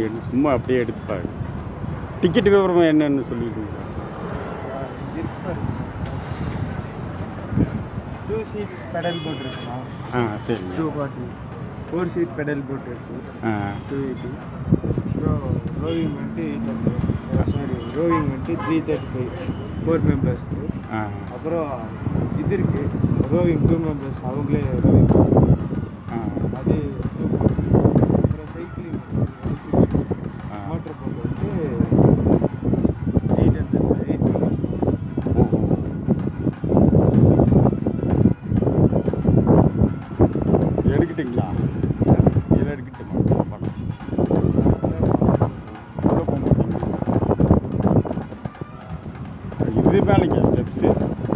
அப்படின்னு சும்மா அப்படியே எடுத்துப்பாரு டிக்கெட் விவரம் என்னன்னு சொல்லிடுங்க டூ சீட் பெடல் போட் இருக்குண்ணா ஆ சரிங்க two forty four seat pedal boat இருக்கு ஆ டூ எயிட்டி அப்புறம் ரோவிங் வந்துட்டு எயிட் ஹண்ட்ரட் சாரி ரோவிங் வந்துட்டு three thirty five four members ஆ அப்புறம் இது இருக்கு ரோவிங் டூ மெம்பர்ஸ் அவங்களே ரோவிங் ஆ அது அப்புறம் சைக்கிளிங் ஒன் சிக்ஸ்டி ஆ. மோட்டர் போட் வந்து எயிட் ஹண்ட்ரட் எயிட் மெம்பர்ஸ் ஓஹோ எடுக்கிட்டீங்களா இதில் எடுக்கிட்டுமா படம் உள்ள போக மாட்டீங்க இது மேலேங்க ஸ்டெப்ஸு